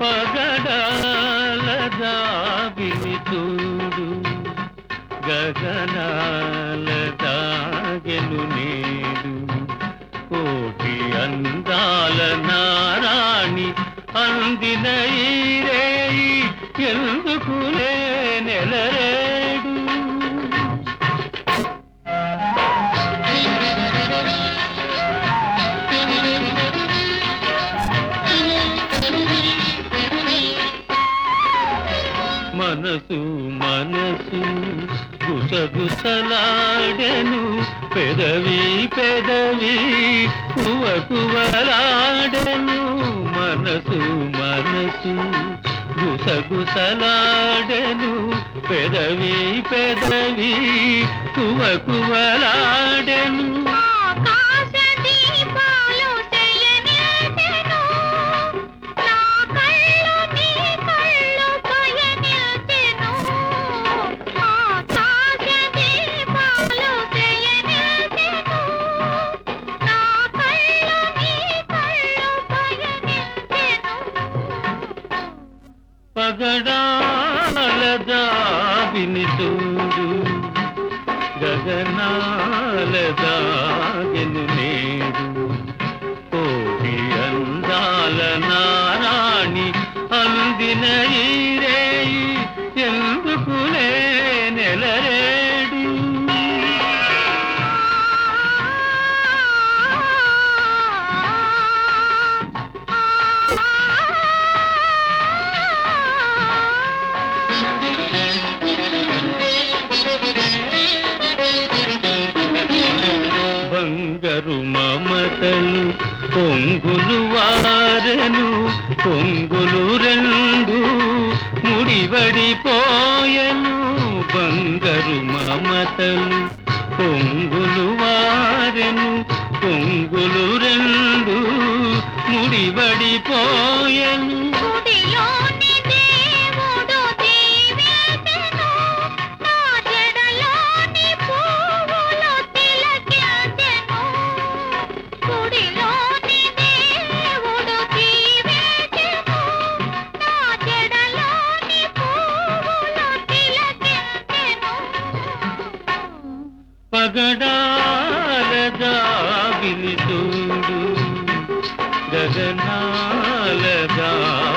పగడాల దాబిని చూడు గగనాల దాగెను నేడు కోటి అందాల నారాణి అందిన ఈ రేయి ఎందుకు నెలరేడు మనసు మనసు గుసగుసలాడెను పెదవి పెదవి కువ కువలాడెను మనసు మనసు గుసగుసలాడెను పెదవి పెదవి కువ కువలాడెను ఆకాశ దీపాలు చేయనిల్చెను నా కళ్ళు నీ కళ్ళు పయనిల్చెను ఆకాశ దీపాలు చేయనిల్చెను నా కళ్ళు నీ కళ్ళు పయనిల్చెను పగడాల దావిని చూడు గగనాల దాగెను నేడు కోటి అందాల నారాణి అందిన ఈ రేయి ఎందుకు నెలరేడు బంగరు మమతలు పొంగులు వారెను పొంగులు రెండు ముడివడిపోయెను బంగరు మమతలు పొంగులు వారెను పొంగులు రెండు ముడివడిపోయెను గుడిలోని దేవుడు దీవించెను నా జడలోని పువ్వులు తిలకించెను గుడిలోని దేవుడు దీవించెను నా జడలోని పువ్వులు తిలకించెను పగడాల దావిని చూడు గగనాల దా